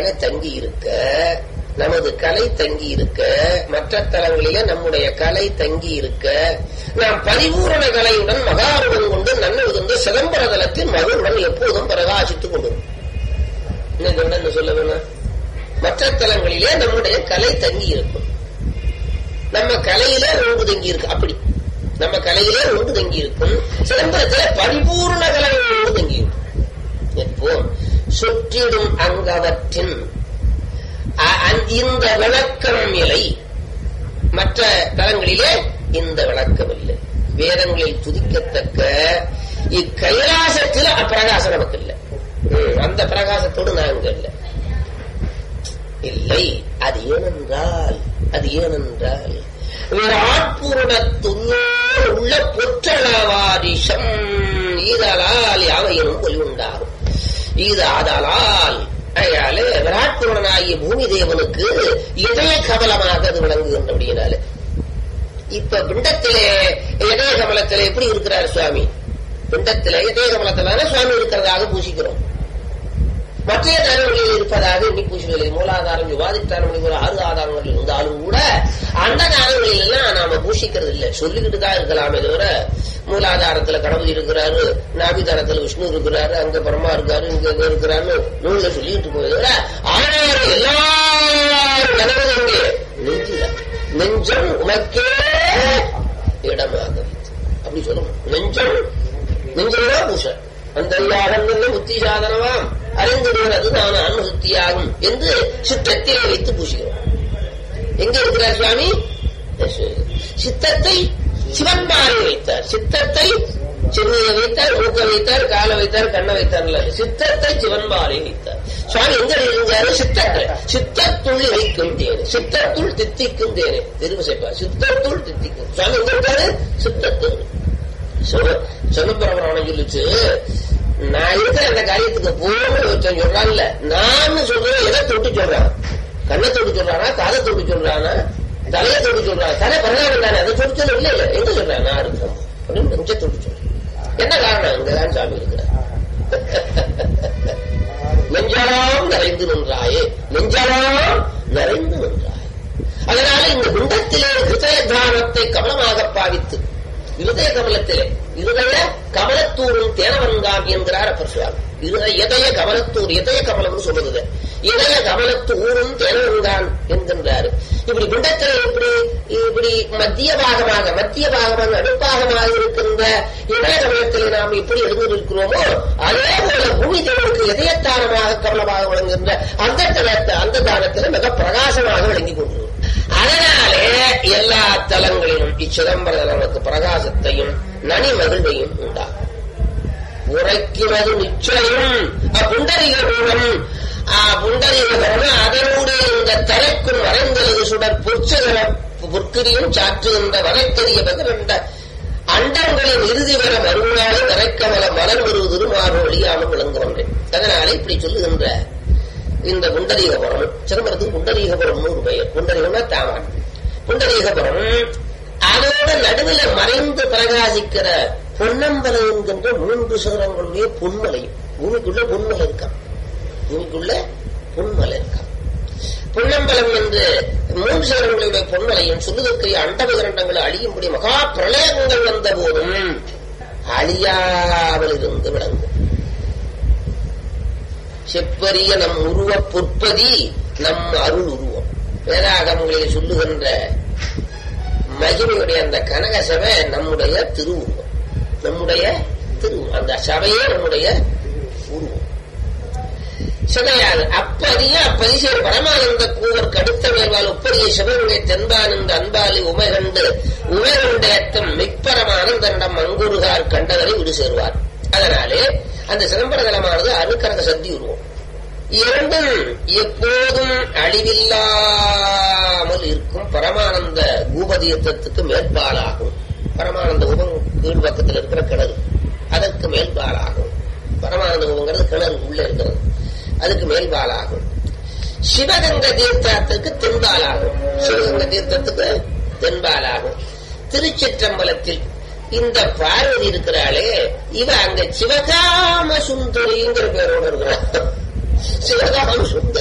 கலை தங்கி இருக்க நமது கலை தங்கி இருக்க மற்ற தலங்களிலே நம்முடைய கலை தங்கி இருக்க நாம் பரிபூரண கலையுடன் மகாருடன் கொண்டு நன்னுகின்ற சிதம்பர தலத்தின் மகளுடன் எப்போதும் பிரகாசித்துக் கொண்டிருக்கும் இன்னைக்கு விட என்ன சொல்ல வேணும் மற்ற தலங்களிலே நம்முடைய கலை தங்கி இருக்கும் நம்ம கலையில ஒன்று தங்கி இருக்கு அப்படி நம்ம கலையிலே ஒன்று தங்கி இருக்கும் சிதம்பரத்துல பரிபூர்ண கலை ஒன்று தங்கி இருக்கும் எப்போ சுற்றிடும் அங்கவற்றின் அ- அ- இந்த விளக்கம் இலை மற்ற தலங்களிலே இந்த விளக்கம் இல்லை வேதங்களில் துதிக்கத்தக்க இக்கைலாசத்தில் அப்பிரகாசம் நமக்கு இல்லை ம், அந்த பிரகாசத்தோடு நாங்க இல்லை இல்லை அது ஏனென்றால் அது ஏனென்றால் விராட்பூரணத்துள்ளோர் உள்ள பொற்றளவாரிஷம் ஈதலால் யாவையினும் கொலி உண்டாகும் இது ஆதலால் அயாலே விராட்பூரணனாகிய பூமி தேவனுக்கு இதய கமலமாக அது விளங்குகின்றபடியினாலே இப்ப பிண்டத்திலே இதய கமலத்திலே எப்படி இருக்கிறார் சுவாமி பிண்டத்திலே இதய கமலத்திலான சுவாமி இருக்கிறதாக பூசிக்கிறோம் மற்ற தரவுகளில் இருப்பதாக எண்ணி பூசவில்லை மூலாதாரம் விவாதித்தாரம் ஒரு ஆறு ஆதாரங்கள் இருந்தாலும் கூட அந்த தானங்களில் எல்லாம் நாம பூஷிக்கிறது இல்லை சொல்லிக்கிட்டு தான் இருக்கலாமே தவிர மூலாதாரத்துல கணபதி இருக்கிறாரு நாபிதாரத்துல விஷ்ணு இருக்கிறாரு அங்க பிரம்மா இருக்காரு இங்க இங்க இருக்கிறாரு நூல்ல சொல்லிட்டு போய் தவிர ஆனால் எல்லாரும் கணபதி எங்கே நெஞ்சில நெஞ்சம் உனக்கே இடமாக வைத்து அப்படி சொல்லணும் நெஞ்சம் நெஞ்சம்னா பூசை அந்த யாகங்கள் புத்தி சாதனமாம் அறிந்துகிறது நான் அனுசுத்தியாகும் என்று சித்தத்திலே வைத்து பூசுகிறோம் எங்க இருக்கிறார் சுவாமி சித்தத்தை சிவன்பாறை வைத்தார் சித்தத்தை சிறுநீரை வைத்தார் மூக்க வைத்தார் காலை வைத்தார் கண்ணை வைத்தார் சித்தத்தை சிவன்பாறை வைத்தார் சுவாமி எங்க இருந்தாரு சித்தத்தை சித்தத்துள் வைக்கும் தேனே சித்தத்துள் தித்திக்கும் தேனே திரும்ப சேர்ப்பார் சித்தத்துள் தித்திக்கும் சுவாமி எங்க இருக்காரு சித்தத்துள் சொன்னபுரமணம் சொல்லிச்சு நான் இருக்கிற அந்த காரியத்துக்கு போகணும்னு ஒருத்தன் சொல்றான்ல நான் சொல்றேன் எதை தொட்டு சொல்றான் கண்ணை தொட்டு சொல்றானா காதை தொட்டு சொல்றானா தலையை தொட்டு சொல்றான் தலை பரவாயில்ல தானே அதை தொட்டு சொல்ல இல்ல இல்ல எங்க சொல்றான் நான் இருக்கிறேன் அப்படின்னு நெஞ்ச தொட்டு சொல்றேன் என்ன காரணம் இங்கதான் சாமி இருக்கிறார் நெஞ்சலாம் நிறைந்து நின்றாயே நெஞ்சலாம் நிறைந்து நின்றாய் அதனால இந்த குண்டத்திலே ஹிருதய தானத்தை கமலமாக பாவித்து இருதய கமலத்திலே இருதய கமலத்தூரும் தேனவன்காம் என்கிறார் அப்பர் சுவாமி இருதய இதய கமலத்தூர் இதய கமலம்னு சொல்லுது இதய கமலத்து ஊரும் தேனவன்கான் என்கின்றார் இப்படி குண்டத்திலே இப்படி இப்படி மத்திய பாகமாக மத்திய பாகமாக நடுப்பாகமாக இருக்கின்ற இதய கமலத்திலே நாம் எப்படி எழுந்திருக்கிறோமோ அதே போல பூமி தேவனுக்கு இதயத்தானமாக கமலமாக விளங்குகின்ற அந்த தலத்தை அந்த தானத்தில் மிக பிரகாசமாக விளங்கி கொண்டிருக்கும் அதனாலே எல்லா தலங்களிலும் இச்சிதம்பர நமக்கு பிரகாசத்தையும் நனி மகிழ்வையும் உண்டாகும் உரைக்கிறது நிச்சயம் புண்டரிகபுரம் புண்டரிகபுரம் அதனோடு இந்த தலைக்குள் மறைந்தது சுடர் பொற்சகர பொற்கிரியும் சாற்றுகின்ற வரைத்தெரிய பகிரண்ட அண்டங்களின் இறுதி வர மறுநாளை வரைக்கமல மலர் வருவதிரு மாறு ஒழியாமல் விளங்குகின்றேன் அதனாலே இப்படி சொல்லுகின்ற இந்த புண்டரீகபுரம் சிதம்பரத்துக்கு புண்டரீகபுரம்னு ஒரு பெயர் புண்டரீகம்னா தாமரை புண்டரீகபுரம் அதோட நடுவில் மறைந்து பிரகாசிக்கிற பொன்னம்பலம் என்கின்ற மூன்று சிகரங்களுடைய பொன்மலையும் பூமிக்குள்ள பொன்மலை இருக்கான் பூமிக்குள்ள பொன்மலை இருக்கான் பொன்னம்பலம் என்று மூன்று சிகரங்களுடைய பொன்மலையும் சொல்லுதற்குரிய அண்டபகிரண்டங்களை அழியும்படி மகா பிரளயங்கள் வந்த போதும் அழியாமல் இருந்து விளங்கும் செப்பரிய நம் உருவ பொற்பதி நம் அருள் உருவம் வேதாகமங்களில் சொல்லுகின்ற மகிமையுடைய அந்த கனக சபை நம்முடைய திருவுருவம் நம்முடைய திருவுருவம் அந்த சபையே நம்முடைய உருவம் சிவையால் அப்பதிய அப்பதிசேர் பரமானந்த கூவர் கடுத்த மேல்வால் ஒப்பரிய சிவனுடைய தென்பான் என்ற அன்பாலி உமைகண்டு உமைகண்டேத்தம் மிப்பரமானந்தனிடம் அங்குருகார் கண்டதனை விடு சேருவார் அதனாலே அந்த சிதம்பரதலமானது அணுக்கரக சக்தி உருவம் இரண்டும் எப்போதும் அழிவில்லாமல் இருக்கும் பரமானந்த பூபதீர்த்தத்துக்கு மேற்பாலாகும் பரமானந்த உபம் கீழ் பக்கத்தில் இருக்கிற கிணறு அதற்கு மேல்பாலாகும் பரமானந்த உபங்கிறது கிணறு உள்ள இருக்கிறது அதுக்கு மேல்பாலாகும் சிவகங்க தீர்த்தத்துக்கு தென்பாலாகும் சிவகங்க தீர்த்தத்துக்கு தென்பாலாகும் திருச்சிற்றம்பலத்தில் இந்த பார்வதி இருக்கிறாளே இவ அங்க சிவகாம சுந்தரிங்கிற பேரோட இருக்கிறார் சிவகாம சுந்தரி